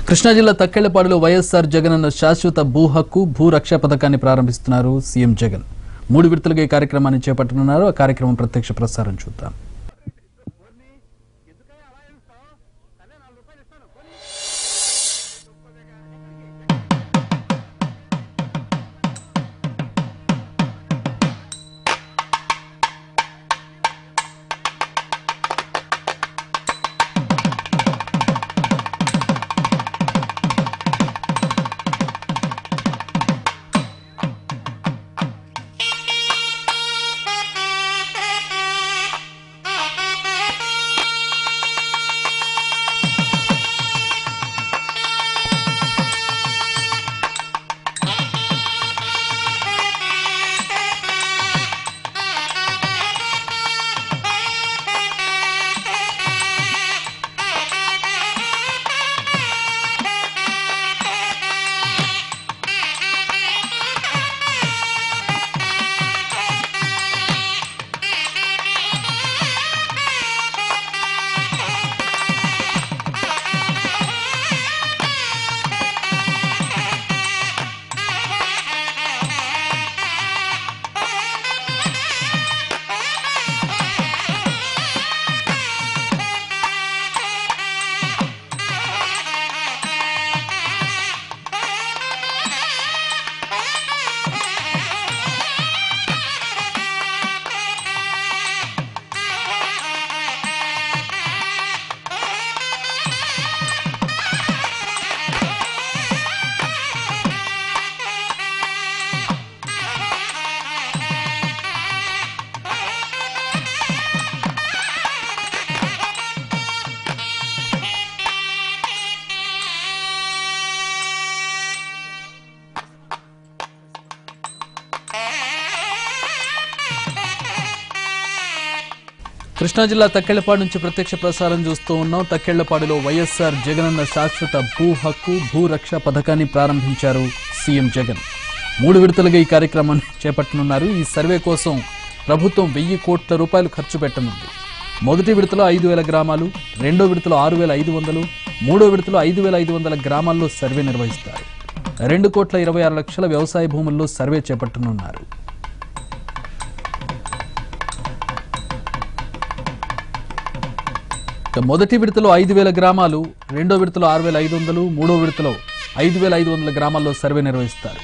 కృష్ణా జిల్లా తక్కెళ్లపాడులో వైఎస్ఆర్ జగనన్న శాశ్వత భూ హక్కు భూ రక్ష పథకాన్ని ప్రారంభిస్తున్నారు సీఎం జగన్ మూడు విడతలుగా ఈ కార్యక్రమాన్ని చేపట్టనున్నారు ఆ కార్యక్రమం ప్రత్యక్ష ప్రసారం చూద్దాం కృష్ణా జిల్లా తక్కెళ్లపాడు నుంచి ప్రత్యక్ష ప్రసారం చూస్తూ ఉన్నాం తక్కెళ్లపాడులో వైఎస్ఆర్ జగనన్న శాశ్వత భూ హక్కు భూ రక్ష పథకాన్ని ప్రారంభించారు సీఎం జగన్ మూడు విడతలుగా ఈ కార్యక్రమాన్ని చేపట్టనున్నారు ఈ సర్వే కోసం ప్రభుత్వం వెయ్యి కోట్ల రూపాయలు ఖర్చు పెట్టనుంది మొదటి విడతలో ఐదు వేల గ్రామాలు రెండో విడతలో ఆరు వేల ఐదు వందలు మూడో విడతలో ఐదు వేల ఐదు వందల గ్రామాల్లో సర్వే నిర్వహిస్తారు రెండు కోట్ల ఇరవై ఆరు లక్షల వ్యవసాయ భూముల్లో సర్వే చేపట్టనున్నారు ఇక మొదటి విడతలో ఐదు వేల గ్రామాలు రెండో విడతలో ఆరు వేల ఐదు వందలు మూడో విడతలో ఐదు వేల ఐదు వందల గ్రామాల్లో సర్వే నిర్వహిస్తారు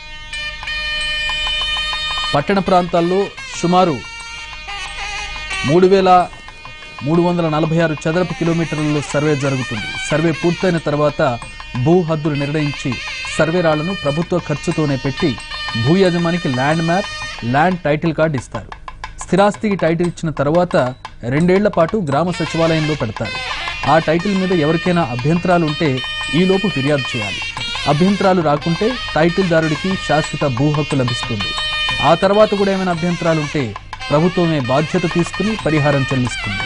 పట్టణ ప్రాంతాల్లో సుమారు మూడు వేల మూడు వందల నలభై ఆరు చదరపు కిలోమీటర్లలో సర్వే జరుగుతుంది సర్వే పూర్తయిన తర్వాత భూ హద్దులు నిర్ణయించి సర్వే రాళ్లను ప్రభుత్వ ఖర్చుతోనే పెట్టి భూ యజమానికి land map land title card ఇస్తారు స్థిరాస్తికి టైటిల్ ఇచ్చిన తర్వాత రెండేళ్ల పాటు గ్రామ సచివాలయంలో పెడతారు ఆ టైటిల్ మీద ఎవరికైనా అభ్యంతరాలు ఉంటే ఈలోపు ఫిర్యాదు చేయాలి అభ్యంతరాలు రాకుంటే టైటిల్దారుడికి శాశ్వత భూ హక్కు లభిస్తుంది ఆ తర్వాత కూడా ఏమైనా అభ్యంతరాలు ఉంటే ప్రభుత్వమే బాధ్యత తీసుకుని పరిహారం చెల్లిస్తుంది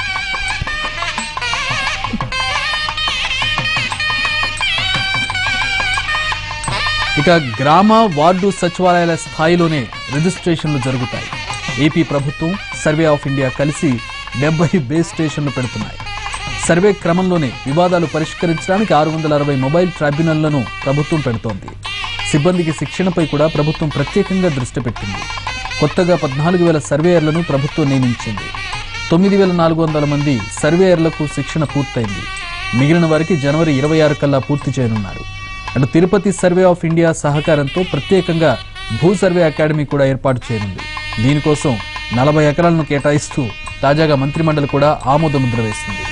ఇక గ్రామ వార్డు సచివాలయాల స్థాయిలోనే రిజిస్ట్రేషన్లు జరుగుతాయి ఏపీ ప్రభుత్వం సర్వే ఆఫ్ ఇండియా కలిసి డెబ్బై బేస్ స్టేషన్లు పెడుతున్నాయి సర్వే క్రమంలోనే వివాదాలు పరిష్కరించడానికి ఆరు వందల అరవై మొబైల్ ట్రైబ్యునల్లను ప్రభుత్వం పెడుతోంది సిబ్బందికి శిక్షణపై కూడా ప్రభుత్వం ప్రత్యేకంగా దృష్టి పెట్టింది కొత్తగా పద్నాలుగు వేల సర్వేయర్లను ప్రభుత్వం నియమించింది తొమ్మిది వేల నాలుగు వందల మంది సర్వేయర్లకు శిక్షణ పూర్తయింది మిగిలిన వారికి జనవరి ఇరవై ఆరు కల్లా పూర్తి చేయనున్నారు అటు తిరుపతి సర్వే ఆఫ్ ఇండియా సహకారంతో ప్రత్యేకంగా భూ సర్వే అకాడమీ కూడా ఏర్పాటు చేయనుంది దీనికోసం నలభై ఎకరాలను కేటాయిస్తూ తాజాగా మంత్రిమండలి కూడా ఆమోద ముద్ర వేసింది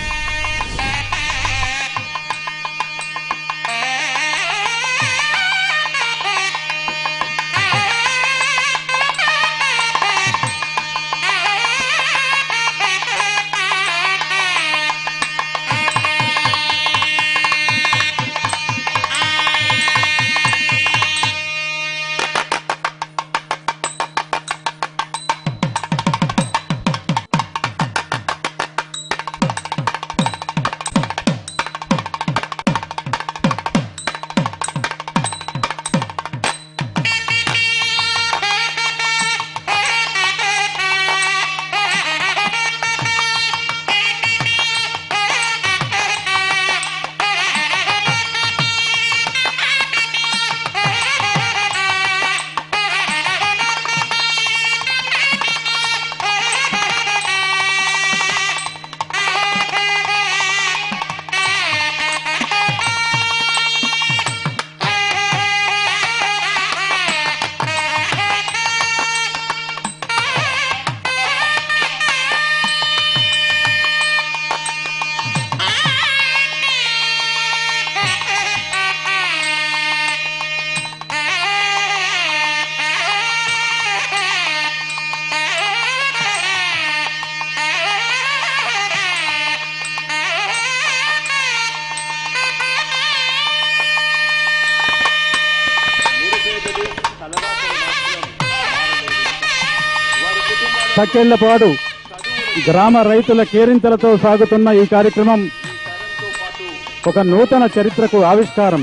తక్కెళ్లపాడు గ్రామ రైతుల కేరింతలతో సాగుతున్న ఈ కార్యక్రమం ఒక నూతన చరిత్రకు ఆవిష్కారం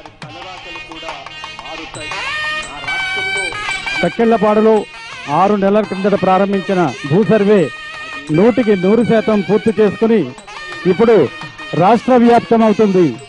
తక్కెళ్లపాడులో ఆరు నెలల క్రిందట ప్రారంభించిన భూ సర్వే నూటికి నూరు శాతం పూర్తి చేసుకుని ఇప్పుడు రాష్ట్ర వ్యాప్తమవుతుంది